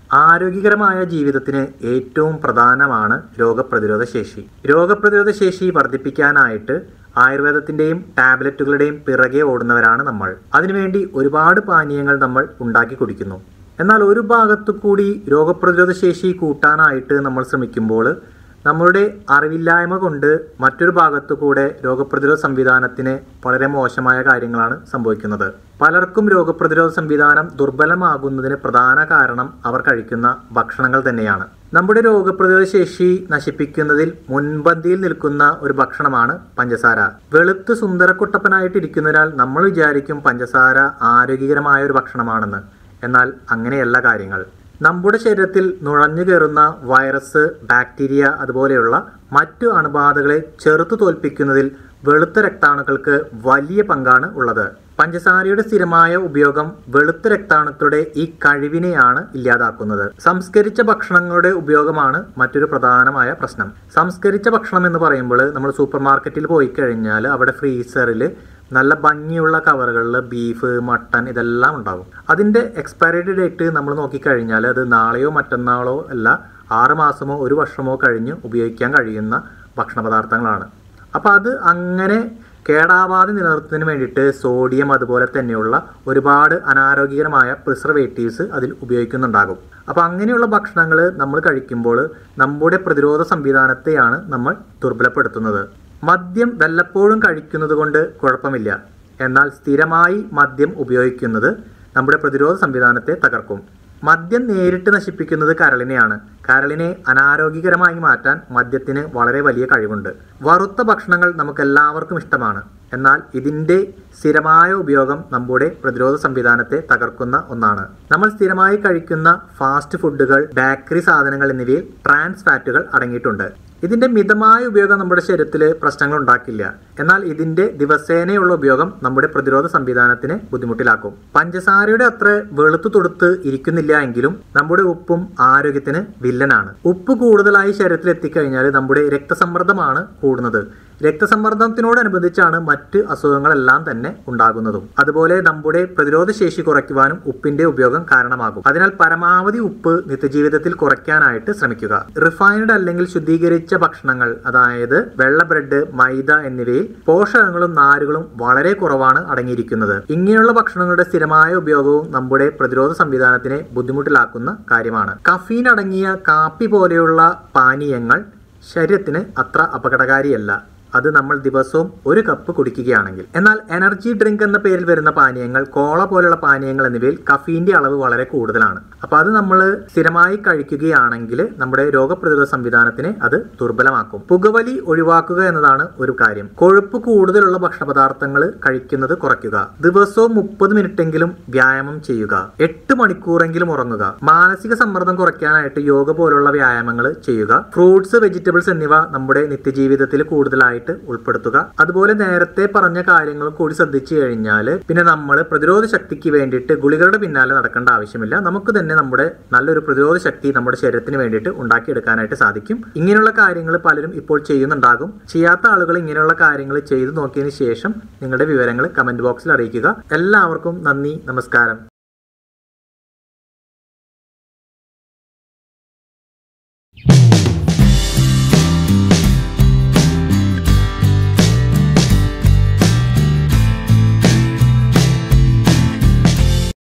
ആരോഗ്യകരമായ ജീവിതത്തിന് ഏറ്റവും പ്രധാനമാണ് രോഗപ്രതിരോധ ശേഷി രോഗപ്രതിരോധ ശേഷി വർദ്ധിപ്പിക്കാനായിട്ട് ആയുർവേദത്തിന്റെയും ടാബ്ലറ്റുകളുടെയും പിറകെ ഓടുന്നവരാണ് നമ്മൾ അതിനുവേണ്ടി ഒരുപാട് പാനീയങ്ങൾ നമ്മൾ ഉണ്ടാക്കി കുടിക്കുന്നു എന്നാൽ ഒരു ഭാഗത്തു കൂടി രോഗപ്രതിരോധ ശേഷി കൂട്ടാനായിട്ട് നമ്മൾ ശ്രമിക്കുമ്പോൾ നമ്മളുടെ അറിവില്ലായ്മ കൊണ്ട് മറ്റൊരു ഭാഗത്തു കൂടെ രോഗപ്രതിരോധ സംവിധാനത്തിന് വളരെ മോശമായ കാര്യങ്ങളാണ് സംഭവിക്കുന്നത് പലർക്കും രോഗപ്രതിരോധ സംവിധാനം ദുർബലമാകുന്നതിന് പ്രധാന കാരണം അവർ കഴിക്കുന്ന ഭക്ഷണങ്ങൾ തന്നെയാണ് നമ്മുടെ രോഗപ്രതിരോധ ശേഷി നശിപ്പിക്കുന്നതിൽ മുൻപന്തിയിൽ നിൽക്കുന്ന ഒരു ഭക്ഷണമാണ് പഞ്ചസാര വെളുത്ത് സുന്ദരക്കുട്ടപ്പനായിട്ട് ഇരിക്കുന്നതിനാൽ നമ്മൾ വിചാരിക്കും പഞ്ചസാര ആരോഗ്യകരമായ ഒരു ഭക്ഷണമാണെന്ന് എന്നാൽ അങ്ങനെയല്ല കാര്യങ്ങൾ നമ്മുടെ ശരീരത്തിൽ നുഴഞ്ഞു കയറുന്ന വൈറസ് ബാക്ടീരിയ അതുപോലെയുള്ള മറ്റു അണുബാധകളെ ചെറുത്തു തോൽപ്പിക്കുന്നതിൽ വെളുത്ത രക്താണുക്കൾക്ക് വലിയ പങ്കാണ് ഉള്ളത് പഞ്ചസാരയുടെ സ്ഥിരമായ ഉപയോഗം വെളുത്ത രക്താണുക്കളുടെ ഈ കഴിവിനെയാണ് ഇല്ലാതാക്കുന്നത് സംസ്കരിച്ച ഭക്ഷണങ്ങളുടെ ഉപയോഗമാണ് മറ്റൊരു പ്രധാനമായ പ്രശ്നം സംസ്കരിച്ച ഭക്ഷണം എന്ന് പറയുമ്പോൾ നമ്മൾ സൂപ്പർ മാർക്കറ്റിൽ പോയി കഴിഞ്ഞാൽ അവിടെ ഫ്രീസറിൽ നല്ല ഭംഗിയുള്ള കവറുകളിൽ ബീഫ് മട്ടൺ ഇതെല്ലാം ഉണ്ടാകും അതിൻ്റെ എക്സ്പയറി ഡേറ്റ് നമ്മൾ നോക്കിക്കഴിഞ്ഞാൽ അത് നാളെയോ മറ്റന്നാളോ അല്ല ആറ് മാസമോ ഒരു വർഷമോ കഴിഞ്ഞ് ഉപയോഗിക്കാൻ കഴിയുന്ന ഭക്ഷണ പദാർത്ഥങ്ങളാണ് അപ്പോൾ അത് അങ്ങനെ കേടാവാതെ നിലനിർത്തുന്നതിന് വേണ്ടിയിട്ട് സോഡിയം അതുപോലെ തന്നെയുള്ള ഒരുപാട് അനാരോഗ്യകരമായ പ്രിസർവേറ്റീവ്സ് അതിൽ ഉപയോഗിക്കുന്നുണ്ടാകും അപ്പോൾ അങ്ങനെയുള്ള ഭക്ഷണങ്ങൾ നമ്മൾ കഴിക്കുമ്പോൾ നമ്മുടെ പ്രതിരോധ സംവിധാനത്തെയാണ് നമ്മൾ ദുർബലപ്പെടുത്തുന്നത് മദ്യം വല്ലപ്പോഴും കഴിക്കുന്നത് കൊണ്ട് കുഴപ്പമില്ല എന്നാൽ സ്ഥിരമായി മദ്യം ഉപയോഗിക്കുന്നത് നമ്മുടെ പ്രതിരോധ സംവിധാനത്തെ തകർക്കും മദ്യം നേരിട്ട് നശിപ്പിക്കുന്നത് കരളിനെയാണ് കരളിനെ അനാരോഗ്യകരമായി മാറ്റാൻ മദ്യത്തിന് വളരെ വലിയ കഴിവുണ്ട് വറുത്ത ഭക്ഷണങ്ങൾ നമുക്ക് എല്ലാവർക്കും ഇഷ്ടമാണ് എന്നാൽ ഇതിൻ്റെ സ്ഥിരമായ ഉപയോഗം നമ്മുടെ പ്രതിരോധ സംവിധാനത്തെ തകർക്കുന്ന ഒന്നാണ് നമ്മൾ സ്ഥിരമായി കഴിക്കുന്ന ഫാസ്റ്റ് ഫുഡുകൾ ബേക്കറി സാധനങ്ങൾ എന്നിവയിൽ ട്രാൻസ് ഫാറ്റുകൾ അടങ്ങിയിട്ടുണ്ട് ഇതിന്റെ മിതമായ ഉപയോഗം നമ്മുടെ ശരീരത്തിൽ പ്രശ്നങ്ങൾ ഉണ്ടാക്കില്ല എന്നാൽ ഇതിന്റെ ദിവസേനയുള്ള ഉപയോഗം നമ്മുടെ പ്രതിരോധ സംവിധാനത്തിനെ ബുദ്ധിമുട്ടിലാക്കും പഞ്ചസാരയുടെ അത്ര വെളുത്തു തൊടുത്ത് ഇരിക്കുന്നില്ല എങ്കിലും നമ്മുടെ ഉപ്പും ആരോഗ്യത്തിന് വില്ലനാണ് ഉപ്പ് കൂടുതലായി ശരീരത്തിൽ എത്തിക്കഴിഞ്ഞാൽ നമ്മുടെ രക്തസമ്മർദ്ദമാണ് കൂടുന്നത് രക്തസമ്മർദ്ദത്തിനോടനുബന്ധിച്ചാണ് മറ്റ് അസുഖങ്ങളെല്ലാം തന്നെ ഉണ്ടാകുന്നതും അതുപോലെ നമ്മുടെ പ്രതിരോധ ശേഷി കുറയ്ക്കുവാനും ഉപ്പിന്റെ ഉപയോഗം കാരണമാകും അതിനാൽ പരമാവധി ഉപ്പ് നിത്യജീവിതത്തിൽ കുറയ്ക്കാനായിട്ട് ശ്രമിക്കുക റിഫൈൻഡ് അല്ലെങ്കിൽ ശുദ്ധീകരിച്ച ഭക്ഷണങ്ങൾ അതായത് വെള്ള ബ്രെഡ് മൈദ എന്നിവയിൽ പോഷകങ്ങളും നാരുകളും വളരെ കുറവാണ് അടങ്ങിയിരിക്കുന്നത് ഇങ്ങനെയുള്ള ഭക്ഷണങ്ങളുടെ സ്ഥിരമായ ഉപയോഗവും നമ്മുടെ പ്രതിരോധ സംവിധാനത്തിനെ ബുദ്ധിമുട്ടിലാക്കുന്ന കാര്യമാണ് കഫീൻ അടങ്ങിയ കാപ്പി പോലെയുള്ള പാനീയങ്ങൾ ശരീരത്തിന് അത്ര അപകടകാരിയല്ല അത് നമ്മൾ ദിവസവും ഒരു കപ്പ് കുടിക്കുകയാണെങ്കിൽ എന്നാൽ എനർജി ഡ്രിങ്ക് എന്ന പേരിൽ വരുന്ന പാനീയങ്ങൾ കോള പോലുള്ള പാനീയങ്ങൾ എന്നിവയിൽ കഫീന്റെ അളവ് വളരെ കൂടുതലാണ് അപ്പോൾ അത് നമ്മൾ സ്ഥിരമായി കഴിക്കുകയാണെങ്കിൽ നമ്മുടെ രോഗപ്രതിരോധ സംവിധാനത്തിനെ അത് ദുർബലമാക്കും പുകവലി ഒഴിവാക്കുക എന്നതാണ് ഒരു കാര്യം കൊഴുപ്പ് കൂടുതലുള്ള ഭക്ഷണ പദാർത്ഥങ്ങൾ കഴിക്കുന്നത് കുറയ്ക്കുക ദിവസവും മുപ്പത് മിനിറ്റെങ്കിലും വ്യായാമം ചെയ്യുക എട്ട് മണിക്കൂറെങ്കിലും ഉറങ്ങുക മാനസിക സമ്മർദ്ദം കുറയ്ക്കാനായിട്ട് യോഗ പോലുള്ള വ്യായാമങ്ങൾ ചെയ്യുക ഫ്രൂട്ട്സ് വെജിറ്റബിൾസ് എന്നിവ നമ്മുടെ നിത്യജീവിതത്തിൽ കൂടുതലായിട്ട് ഉൾപ്പെടുത്തുക അതുപോലെ നേരത്തെ പറഞ്ഞ കാര്യങ്ങൾ കൂടി ശ്രദ്ധിച്ചു കഴിഞ്ഞാൽ പിന്നെ നമ്മൾ പ്രതിരോധ ശക്തിക്ക് വേണ്ടിയിട്ട് ഗുളികളുടെ പിന്നാലെ നടക്കേണ്ട ആവശ്യമില്ല നമുക്ക് തന്നെ നമ്മുടെ നല്ലൊരു പ്രതിരോധ ശക്തി നമ്മുടെ ശരീരത്തിന് വേണ്ടിയിട്ട് ഉണ്ടാക്കിയെടുക്കാനായിട്ട് സാധിക്കും ഇങ്ങനെയുള്ള കാര്യങ്ങൾ പലരും ഇപ്പോൾ ചെയ്യുന്നുണ്ടാകും ചെയ്യാത്ത ആളുകൾ ഇങ്ങനെയുള്ള കാര്യങ്ങൾ ചെയ്തു നോക്കിയതിന് ശേഷം നിങ്ങളുടെ വിവരങ്ങൾ കമന്റ് ബോക്സിൽ അറിയിക്കുക എല്ലാവർക്കും നന്ദി നമസ്കാരം